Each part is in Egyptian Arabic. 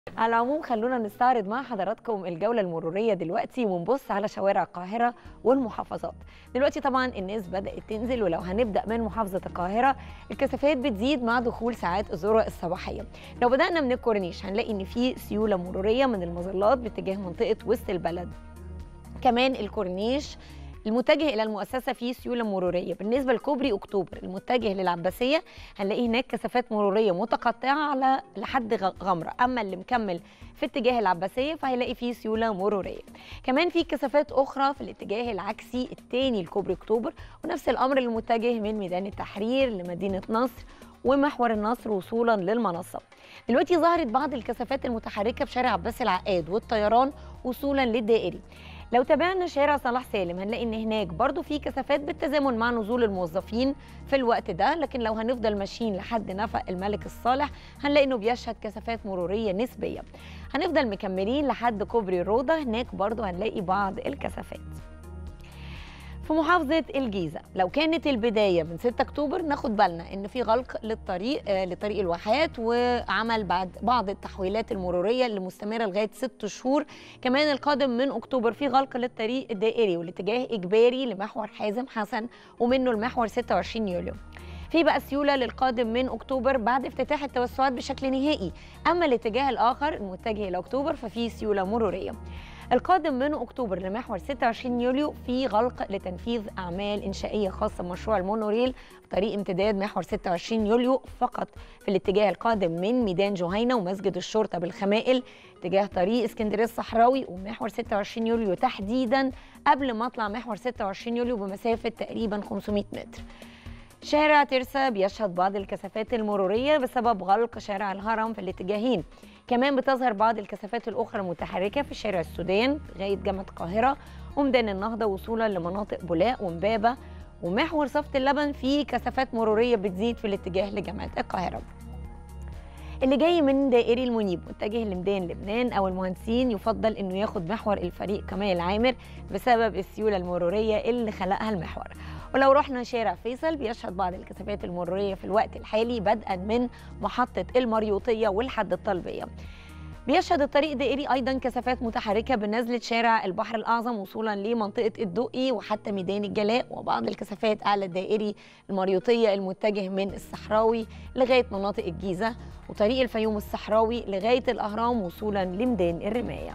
على العموم خلونا نستعرض مع حضراتكم الجولة المرورية دلوقتي ونبص على شوارع القاهرة والمحافظات دلوقتي طبعا الناس بدأت تنزل ولو هنبدأ من محافظة القاهرة الكثافات بتزيد مع دخول ساعات الذروة الصباحية لو بدأنا من الكورنيش هنلاقي إن في سيولة مرورية من المظلات باتجاه منطقة وسط البلد كمان الكورنيش المتجه الى المؤسسه فيه سيوله مروريه بالنسبه لكوبري اكتوبر المتجه للعباسيه هنلاقي هناك كثافات مروريه متقطعه على لحد غمره اما اللي مكمل في اتجاه العباسيه فهيلاقي فيه سيوله مروريه كمان في كثافات اخرى في الاتجاه العكسي الثاني لكوبري اكتوبر ونفس الامر المتجه من ميدان التحرير لمدينه نصر ومحور النصر وصولا للمنصه دلوقتي ظهرت بعض الكثافات المتحركه بشارع عباس العقاد والطيران وصولا للدائري لو تابعنا شارع صلاح سالم هنلاقي ان هناك برضو في كثافات بالتزامن مع نزول الموظفين في الوقت ده لكن لو هنفضل ماشيين لحد نفق الملك الصالح هنلاقي انه بيشهد كثافات مروريه نسبيه هنفضل مكملين لحد كوبري الروضه هناك برضو هنلاقي بعض الكثافات في محافظة الجيزة لو كانت البداية من 6 أكتوبر ناخد بالنا إن في غلق للطريق آه لطريق الواحات وعمل بعد بعض التحويلات المرورية اللي مستمرة لغاية 6 شهور كمان القادم من أكتوبر في غلق للطريق الدائري والاتجاه إجباري لمحور حازم حسن ومنه المحور 26 يوليو في بقى سيولة للقادم من أكتوبر بعد افتتاح التوسعات بشكل نهائي أما الاتجاه الآخر المتجه إلى أكتوبر ففي سيولة مرورية القادم من اكتوبر لمحور 26 يوليو في غلق لتنفيذ اعمال انشائيه خاصه بمشروع المونوريل طريق امتداد محور 26 يوليو فقط في الاتجاه القادم من ميدان جهينه ومسجد الشرطه بالخمائل اتجاه طريق اسكندريه الصحراوي ومحور 26 يوليو تحديدا قبل مطلع محور 26 يوليو بمسافه تقريبا 500 متر شارع ترسا بيشهد بعض الكثافات المرورية بسبب غلق شارع الهرم في الاتجاهين كمان بتظهر بعض الكثافات الأخرى المتحركة في شارع السودان لغاية جامعة القاهرة وميدان النهضة وصولا لمناطق بولاق ومبابة ومحور صفة اللبن فيه كثافات مرورية بتزيد في الاتجاه لجامعة القاهرة اللي جاي من دائري المنيب متجه لميدان لبنان او المهندسين يفضل انه ياخد محور الفريق كمال عامر بسبب السيوله المروريه اللي خلقها المحور ولو رحنا شارع فيصل بيشهد بعض الكثافات المروريه في الوقت الحالي بدءا من محطه المريوطيه والحد الطلبيه بيشهد الطريق الدائري ايضا كثافات متحركه بنزله شارع البحر الاعظم وصولا لمنطقه الدقي وحتى ميدان الجلاء وبعض الكثافات اعلى الدائري المريوطيه المتجه من الصحراوي لغايه مناطق الجيزه وطريق الفيوم الصحراوي لغايه الاهرام وصولا لميدان الرمايه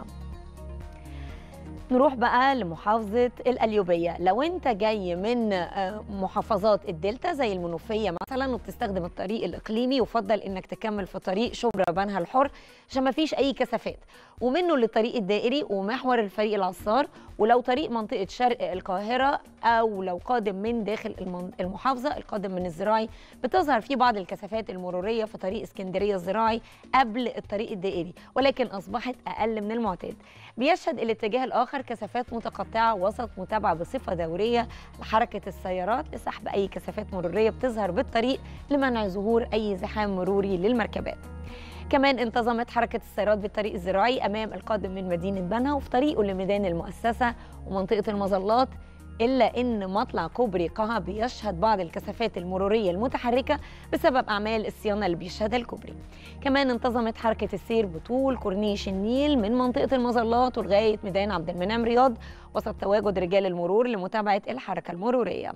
نروح بقى لمحافظة القليوبية لو انت جاي من محافظات الدلتا زي المنوفية مثلا وبتستخدم الطريق الإقليمي يفضل انك تكمل في طريق شبرا بنها الحر عشان ما فيش أي كثافات ومنه للطريق الدائري ومحور الفريق العصار ولو طريق منطقة شرق القاهرة أو لو قادم من داخل المحافظة القادم من الزراعي بتظهر فيه بعض الكثافات المرورية في طريق اسكندرية الزراعي قبل الطريق الدائري ولكن أصبحت أقل من المعتاد بيشهد الاتجاه الآخر كثافات متقطعة وسط متابعة بصفة دورية لحركة السيارات لسحب أي كثافات مرورية بتظهر بالطريق لمنع ظهور أي زحام مروري للمركبات كمان انتظمت حركة السيارات بالطريق الزراعي أمام القادم من مدينة بنها وفي طريقه لميدان المؤسسة ومنطقة المظلات إلا إن مطلع كوبري قها بيشهد بعض الكثافات المرورية المتحركة بسبب أعمال الصيانة اللي بيشهدها الكوبري كمان انتظمت حركة السير بطول كورنيش النيل من منطقة المظلات ولغاية ميدان عبد المنعم رياض وسط تواجد رجال المرور لمتابعة الحركة المرورية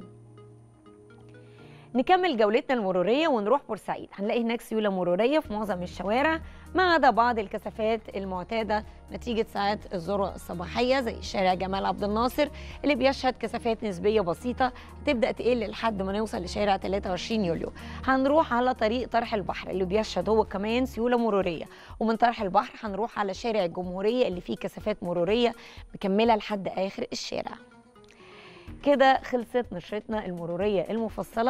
نكمل جولتنا المروريه ونروح بورسعيد هنلاقي هناك سيوله مروريه في معظم الشوارع ما عدا بعض الكثافات المعتاده نتيجه ساعات الذروه الصباحيه زي شارع جمال عبد الناصر اللي بيشهد كثافات نسبيه بسيطه تبدا تقل لحد ما نوصل لشارع 23 يوليو هنروح على طريق طرح البحر اللي بيشهد هو كمان سيوله مروريه ومن طرح البحر هنروح على شارع الجمهوريه اللي فيه كثافات مروريه مكمله لحد اخر الشارع كده خلصت نشرتنا المروريه المفصله